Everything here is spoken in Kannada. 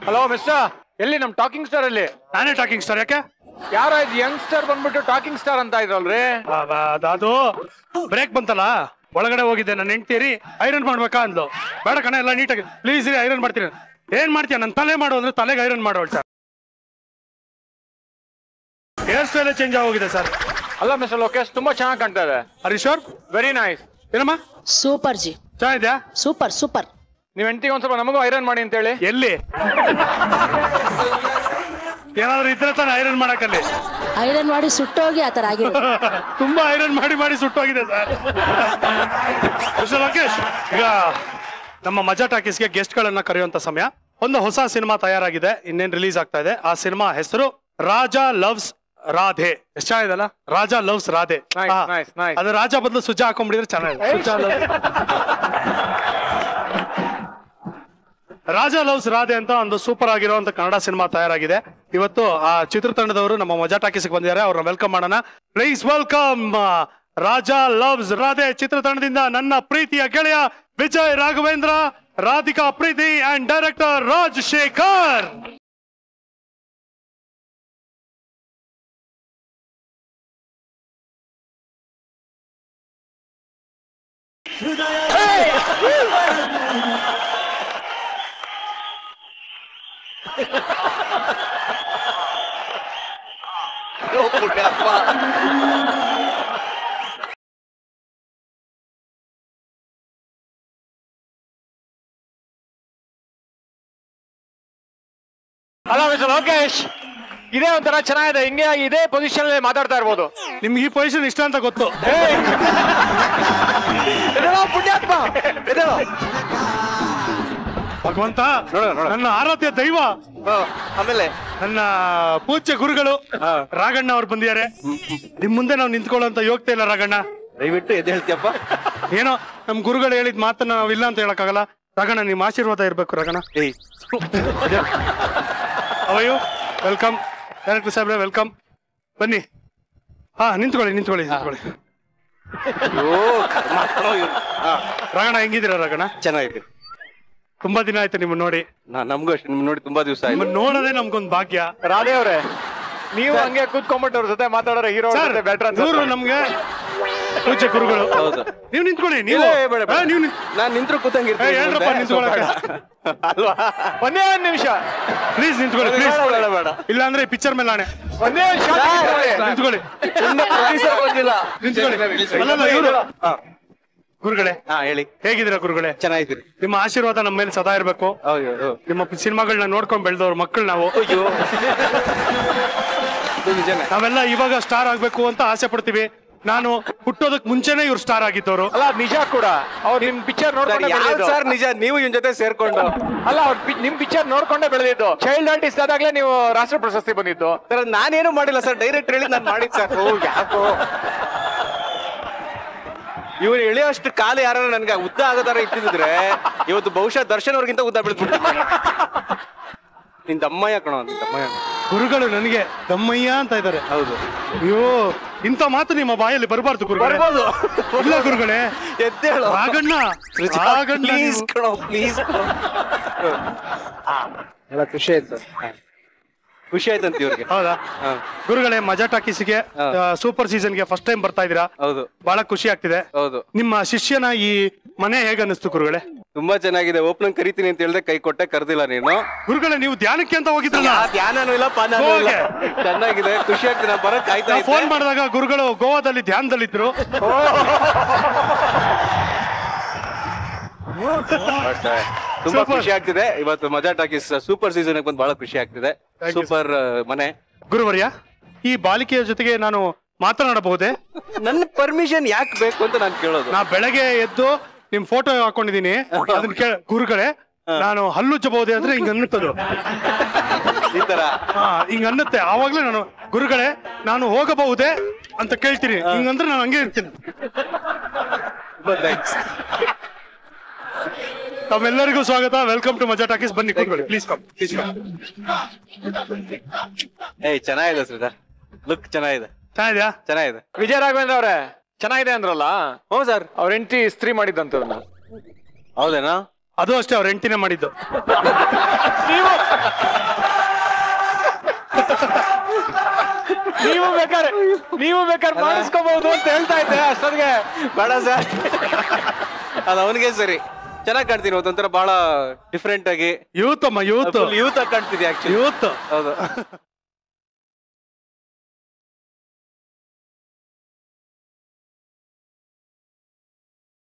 ಹಲೋ ಮಿಸ್ಟರ್ ಎಲ್ಲಿ ನಮ್ ಟಾಕಿಂಗ್ ಸ್ಟಾರ್ ಅಲ್ಲಿ ನಾನೇ ಟಾಕಿಂಗ್ ಸ್ಟಾರ್ ಯಾಕೆ ಯಾರೋ ಇದು ಯಂಗ್ ಸ್ಟಾರ್ ಬಂದ್ಬಿಟ್ಟು ಟಾಕಿಂಗ್ ಸ್ಟಾರ್ ಅಂತ ಇದ್ರಲ್ರಿ ಆ, ಬಾ, ಅದು- ಅದು ಬ್ರೇಕ್ ಬಂತಲ್ಲ ಒಳಗಡೆ ಹೋಗಿದ್ದೆ ನನ್ನ ಹೆಂಡ್ತೀರಿ ಐರನ್ ಮಾಡ್ಬೇಕಾ ಅಂದ್ಲು ಬೇಡ ಕಣ ಎಲ್ಲ ನೀಟಾಗಿ ಪ್ಲೀಸ್ ರೀ ಐರನ್ ಮಾಡ್ತೀನಿ ಏನ್ ಮಾಡ್ತೀಯ ನನ್ನ ತಲೆ ಮಾಡು ಅಂದ್ರೆ ತಲೆಗೆ ಐರನ್ ಮಾಡೋಳು ಸರ್ ಹೇರ್ ಸ್ಟೈಲ್ ಚೇಂಜ್ ಆಗೋಗಿದೆ ಸರ್ ಅಲ್ಲ ಮಿಸ್ಟರ್ ಲೋಕೇಶ್ ತುಂಬಾ ಚೆನ್ನಾಗಿ ಕಾಣ್ತಾ ಇದೆ ಹರೀಶ್ವರ್ ವೆರಿ ನೈಸ್ ಏನಮ್ಮ ಸೂಪರ್ ಜಿ ಚೆನ್ನಾಗಿದ್ಯಾ ಸೂಪರ್ ಸೂಪರ್ ನೀವ್ ಹೆಂಡತಿಗೆ ಒಂದ್ ಸ್ವಲ್ಪ ನಮಗೂ ಐರನ್ ಮಾಡಿ ಅಂತ ಹೇಳಿ ಎಲ್ಲಿ ಏನಾದ್ರು ಇದ್ರೆ ತಾನೆ ಐರನ್ ಮಾಡಕ್ಕಲ್ಲಿ ಐರನ್ ಮಾಡಿ ಸುಟ್ಟೋಗಿ ಆ ಥರ ಆಗಿರೋದು ತುಂಬಾ ಐರನ್ ಮಾಡಿ ಮಾಡಿ ಸುಟ್ಟೋಗಿದೆ ಸರ್ ಮಿಸ್ಟರ್ ಲೋಕೇಶ್ ಈಗ ನಮ್ಮ ಮಜಾ ಟಾಕೀಸ್ಗೆ ಗೆಸ್ಟ್ಗಳನ್ನ ಕರೆಯುವಂತ ಸಮಯ ಒಂದು ಹೊಸ ಸಿನಿಮಾ ತಯಾರಾಗಿದೆ ಇನ್ನೇನ್ ರಿಲೀಸ್ ಆಗ್ತಾ ಇದೆ ಆ ಸಿನಿಮಾ ಹೆಸರು ರಾಜಾ ಲವ್ಸ್ ರಾಧೆ ಎಷ್ಟ್ ಚೆನ್ನಾಗಿದಲ್ಲ ರಾಜಾ ಲವ್ಸ್ ರಾಧೆ Nice, ಹಾ. nice, nice. ಅದು ರಾಜ ಬದಲು ಸುಜಾ ಹಾಕೊಂಡ್ಬಿಡಿದ್ರೆ ಚೆನ್ನಾಗಿದೆ ಸುಜಾ loves- ರಾಜಾ ಲವ್ಸ್ ರಾಧೆ ಅಂತ ಒಂದು ಸೂಪರ್ ಆಗಿರುವಂತ ಕನ್ನಡ ಸಿನಿಮಾ ತಯಾರಾಗಿದೆ ಇವತ್ತು ಆ ಚಿತ್ರತಂಡದವರು ನಮ್ಮ ಮಜಾ ಟಾಕೀಸ್ಗೆ ಬಂದಿದ್ದಾರೆ ಅವ್ರನ್ನ ವೆಲ್ಕಮ್ ಮಾಡೋಣ please welcome Raja loves Radhe ಚಿತ್ರತಂಡದಿಂದ ನನ್ನ ಪ್ರೀತಿಯ ಗೆಳೆಯ ವಿಜಯ್ ರಾಘವೇಂದ್ರ ರಾಧಿಕಾ ಪ್ರೀತಿ ಅಂಡ್ ಡೈರೆಕ್ಟರ್ ರಾಜ್ ಶೇಖರ್ ಅಲ್ಲ ಮಿಸ್ಟರ್ ಲೋಕೇಶ್ ಇದೇ ಒಂಥರ ಚೆನ್ನಾಗಿದೆ ಹಿಂಗೆ ಇದೇ ಪೊಸಿಷನ್ ಅಲ್ಲಿ ಮಾತಾಡ್ತಾ ಇರ್ಬೋದು ನಿಮ್ಗೆ ಈ ಪೊಸಿಷನ್ ಇಷ್ಟ ಅಂತ ಗೊತ್ತು ಎದ್ದೇಳೋ ಪುಣ್ಯಾತ್ಮ ಎದ್ದೇಳೋ. ಭಗವಂತ ನೋಡು, ನೋಡು. ನನ್ನ ಆರಾಧ್ಯ ದೈವ ಆಮೇಲೆ ನನ್ನ ಪೂಜ್ಯ ಗುರುಗಳು ರಾಘಣ್ಣ ಅವ್ರು ಬಂದಿದ್ದಾರೆ ನಿಮ್ ಮುಂದೆ ನಾವು ನಿಂತ್ಕೊಳ್ಳೋಂತ ಯೋಗ್ಯತೆ ಇಲ್ಲ ರಾಘಣ್ಣ ದಯವಿಟ್ಟು ಎದ್ದು ಹೇಳ್ತೀಯಪ್ಪ ಏನೋ ನಮ್ ಗುರುಗಳು ಹೇಳಿದ ಮಾತನ್ನ ನಾವ್ ಇಲ್ಲ ಅಂತ ಹೇಳಕ್ಕಾಗಲ್ಲ ರಾಘಣ್ಣ ನಿಮ್ ಆಶೀರ್ವಾದ ಇರ್ಬೇಕು ರಾಘಣ್ಣ ಏಯ್ ಅವಯು ವೆಲ್ಕಮ್ ಡೈರೆಕ್ಟರ್ ಸಾಹೇಬ್ರೆ ವೆಲ್ಕಮ್ ಬನ್ನಿ ಹಾ ನಿಂತ್ಕೊಳ್ಳಿ ನಿಂತ್ಕೊಳ್ಳಿ ನಿಂತ್ಕೊಳ್ಳಿ ಓ ಕರ್ಮ ಕಣೋ ಇವ್ನು. ಹಾ, ರಾಘಣ್ಣ ಹೆಂಗಿದ್ದೀರಾ ರಾಘಣ್ಣ ಚೆನ್ನಾಗಿದೆ ತುಂಬಾ ದಿನ ಆಯ್ತು ನಿಮ್ಮನ್ನ ನೋಡಿ ನಾ ನಮಗೂ ಅಷ್ಟೇ ನಿಮ್ ನೋಡಿ ತುಂಬಾ ದಿವಸ ಆಯ್ತು ನಿಮ್ಮನ್ನ ನೋಡೋದೇ ನಮ್ಗೊಂದ್ ಭಾಗ್ಯ ರಾಧೆ ಅವ್ರೆ ನೀವು ಹಂಗೆ ಕೂತ್ಕೊಂಡ್ಬಿಟ್ಟು ಅವ್ರ ಜೊತೆ ಮಾತಾಡೋರೆ ಹೀರೋ ಸರ್ ಜೊತೆ ಬೆಟರ್ ಇವರು ನಮ್ಗೆ ಪೂಜ್ಯ ಗುರುಗಳು ಹೌದು ನೀವು ನಿಂತ್ಕೊಳ್ಳಿ ನೀವು ಇಲ್ಲ, ಏ, ಬೇಡ, ಬೇಡ. ಹಾ, ನೀವು ನಿಂತ್- ನಾನ್ ನಿಂತ್ರು ಕೂತಂಗಿರ್ತೀನಿ ಏ, ಹೇಳ್ರಪ್ಪ, ಮುಂದೆ. ನಿಂತ್ಕೊಳಕ್ಕೆ. ಅಲ್ವಾ ಒಂದೇ ಒಂದ್ ನಿಮಿಷ ಪ್ಲೀಸ್ ನಿಂತ್ಕೊಳ್ಳಿ ಬೇಡ, ಪ್ಲೀಸ್ ಬೇಡ, ಬೇಡ. ಇಲ್ಲ ಅಂದ್ರೆ ಪಿಕ್ಚರ್ ಮೇಲೆ ಆಣೆ ಒಂದೇ ಒಂದ್ shot ಇಟ್ಕೊಳ್ಳಿ. ನಿಂತ್ಕೊಳ್ಳಿ ಇನ್ನು producer ಬಂದಿಲ್ಲ ನಿಂತ್ಕೊಳ್ಳಿ ಅಲ್ಲಲ್ಲ ಇವರು ಹಾ, ಗುರುಗಳೇ ಹಾ ಹೇಳಿ ಹೇಗಿದ್ದೀರಾ ಗುರುಗಳೇ ಚೆನ್ನಾಗಿದ್ದೀರಿ ನಿಮ್ಮ ಆಶೀರ್ವಾದ ನಮ್ಮ ಮೇಲೆ ಸದಾ ಇರಬೇಕು ಹೌದು ನಿಮ್ಮ ಸಿನಿಮಾಗಳನ್ನ ನೋಡ್ಕೊಂಡ್ ಬೆಳೆದವ್ರ ಮಕ್ಕಳು ನಾವು ಅಯ್ಯೋ ಇದು ನಿಜನೇ ನಾವೆಲ್ಲ ಇವಾಗ ಸ್ಟಾರ್ ಆಗ್ಬೇಕು ಅಂತ ಆಸೆ ಪಡ್ತೀವಿ ನಾನು ಹುಟ್ಟೋದಕ್ ಮುಂಚೆನೆ ಇವ್ರು ಸ್ಟಾರ್ ಆಗಿದ್ದವರು ಅಲ್ಲ ಅದ್ ನಿಜ ಕೂಡ ಅವ್ರು ನಿಮ್ ಪಿಕ್ಚರ್ ನೋಡ್ಕೊಂಡೆ ಯಾವ ಬೆಳೆದಿದ್ದು ಸರ್ ನಿಜ ನೀವು ಇವನ್ ಜೊತೆ ಸೇರ್ಕೊಂಡು ಅಲ್ಲ ಅವ್ರ ನಿಮ್ ಪಿಕ್ಚರ್ ನೋಡ್ಕೊಂಡೆ ಬೆಳೆದಿದ್ದು ಚೈಲ್ಡ್ ಆರ್ಟಿಸ್ಟ್ ಆದಾಗ್ಲೇ ನೀವು ರಾಷ್ಟ್ರ ಪ್ರಶಸ್ತಿ ಬಂದಿತ್ತು ಸರ್ ನಾನೇನು ಮಾಡಿಲ್ಲ ಸರ್ ಡೈರೆಕ್ಟ್ ಹೇಳಿ ನಾನು ಮಾಡಿದ್ ಸರ್ ಓ ಯಾಕೋ ಇವ್ರು ಎಳೆಯೋಷ್ಟು ಕಾಲ ಯಾರು ನನ್ಗೆ ಉದ್ದ ಆಗದಾರ ಇಟ್ಟಿದ್ರೆ ಇವತ್ತು ಬಹುಶಃ ದರ್ಶನ್ ಅವ್ರಿಗಿಂತ ಉದ್ದ ಬೆಳೆದ್ಬಿಟ್ಟು ನಿನ್ ದಮ್ಮಯ್ಯ ಕಣೋ ನಿನ್ ದಮ್ಮಯ್ಯ ಗುರುಗಳು ನನಗೆ ದಮ್ಮಯ್ಯ ಅಂತ ಇದ್ದಾರೆ ಹೌದು ಅಯ್ಯೋ ಇಂಥ ಮಾತು ನಿಮ್ಮ ಬಾಯಲ್ಲಿ ಬರಬಾರ್ದು ಗುರುಗಳೇ ಬರ್ಬೋದು ಇಲ್ಲ ಗುರುಗಳೇ ಎದ್ದೇಳು ರಾಗಣ್ಣ ರಾಗಣ್ಣ ಪ್ಲೀಸ್ ನೀವು. ಕಣೋ ಪ್ಲೀಸ್ ಎಲ್ಲ ಖುಷಿ ಆಯ್ತು ಖುಷಿ ಆಯ್ತಂತ ಇವ್ರಿಗೆ ಹೌದಾ ಹಾ, ಗುರುಗಳೇ ಮಜಾ ಟಾಕೀಸ್ಗೆ ಹಾ. ಸೂಪರ್ ಸೀಸನ್ಗೆ ಫಸ್ಟ್ ಟೈಮ್ ಬರ್ತಾ ಇದ್ದೀರಾ ಹೌದು ಬಹಳ ಖುಷಿ ಆಗ್ತಿದೆ ಹೌದು ನಿಮ್ಮ ಶಿಷ್ಯನ ಈ ಮನೆ ಹೇಗ ಅನಿಸ್ತು ಗುರುಗಳೇ ತುಂಬಾ ಚೆನ್ನಾಗಿದೆ ಓಪನ್ ಕರಿತೀನಿ ಅಂತ ಹೇಳ್ದೆ ಕೈ ಕೊಟ್ಟೆ ಕರ್ದಿಲ್ಲ ನೀನು ಗುರುಗಳೇ ನೀವು ಧ್ಯಾನಕ್ಕೆ ಅಂತ ಹೋಗಿದ್ರಲ್ಲ ಯಾ ಧ್ಯಾನನೂ ಇಲ್ಲ ಪಾನನೂ ಇಲ್ಲ ಹೋಗೆ. ಚೆನ್ನಾಗಿದೆ ಖುಷಿ ಆಗ್ತದೆ ನಾನು ಬರಕ್ ಕಾಯ್ತಾ ನಾವು ಫೋನ್ ಇದ್ದೆ ಮಾಡಿದಾಗ ಗುರುಗಳು ಗೋವಾದಲ್ಲಿ ಧ್ಯಾನದಲ್ಲಿದ್ರು ತುಂಬಾ Super. ಖುಷಿ ಆಗ್ತಿದೆ ಇವತ್ತು ಮಜಾ ಟಾಕೀಸ್ ಸೂಪರ್ ಸೀಸನ್ ಬಂದು ಬಹಳ ಖುಷಿ ಆಗ್ತಿದೆ Thank you, ಸೂಪರ್ ಮನೆ ಗುರುವರ್ಯ ಈ ಬಾಲಿಕೆಯ ಜೊತೆಗೆ ನಾನು ಮಾತನಾಡಬಹುದೇ ನನ್ನ ಪರ್ಮಿಷನ್ ಯಾಕೆ ಬೇಕು ಅಂತ ನಾನು ಕೇಳೋದು ನಾ ಬೆಳಗ್ಗೆ ಎದ್ದು ನಿಮ್ ಫೋಟೋ ಹಾಕೊಂಡಿದೀನಿ ಅದನ್ನ ಕೇಳ ಗುರುಗಳೇ ನಾನು ಹಲ್ಲುಜ್ಜಬಹುದೇ ಅಂದ್ರೆ ಹಿಂಗ ಅನ್ನುತ್ತದು ಈ ತರ ಹಾ ಹಿಂಗ ಅನ್ನುತ್ತೆ ಆವಾಗ್ಲೇ ನಾನು ಗುರುಗಳೇ ನಾನು ಹೋಗಬಹುದೇ ಅಂತ ಕೇಳ್ತೀನಿ ಹಿಂಗಂದ್ರೆ ನಾನು ಹಂಗೆ ಇರ್ತೀನಿ ತುಂಬಾ thanks. ತಮ್ಮೆಲ್ಲರಿಗೂ ಸ್ವಾಗತ ವೆಲ್ಕಮ್ ಟು ಮಜಾ ಟಾಕೀಸ್ ಬನ್ನಿ ಕೂತ್ಕೊಳ್ಳಿ ಪ್ಲೀಸ್ ಕಮ್ ಪ್ಲೀಸ್ ಕಮ್ ಏಯ್ ಚೆನ್ನಾಗಿದೆ ಶ್ರೀಧರ್ ಲುಕ್ ಚೆನ್ನಾಗಿದೆ ಚೆನ್ನಾಗಿದ್ಯಾ ಚೆನ್ನಾಗಿದೆ ವಿಜಯ ರಾಘವೇಂದ್ರ ಅವ್ರೆ ಚೆನ್ನಾಗಿದೆ ಅಂದ್ರಲ್ಲ ಹ್ಞೂ ಸರ್ ಅವ್ರ ಹೆಂಡತಿ ಇಸ್ತ್ರಿ ಮಾಡಿದ್ದಂತವ್ರನ್ನ ಹೌದೇನಾ ಅದು ಅಷ್ಟೇ ಅವ್ರ ಹೆಂಡತಿನೇ ಮಾಡಿದ್ದು ನೀವು ನೀವು ಬೇಕಾದ್ರೆ ನೀವು ಬೇಕಾದ್ರೆ ಮಾಡಿಸ್ಕೋಬಹುದು ಅಂತ ಹೇಳ್ತಾ ಇದ್ದೆ ಅಷ್ಟೊತ್ತಿಗೆ ಬೇಡ ಸರ್ ಅದು ಅವನಿಗೆ ಸರಿ ಚೆನ್ನಾಗಿ ಕಾಣ್ತೀನಿ ಒಂಥರ ಬಹಳ ಡಿಫ್ರೆಂಟ್ ಆಗಿ ಯೂತ್ ಅಮ್ಮ ಯೂತ್ ಯೂತ್ ಆಗಿ ಕಾಣ್ತಿದ್ಯಾ ಆಕ್ಚುಲಿ ಯೂತ್ ಹೌದು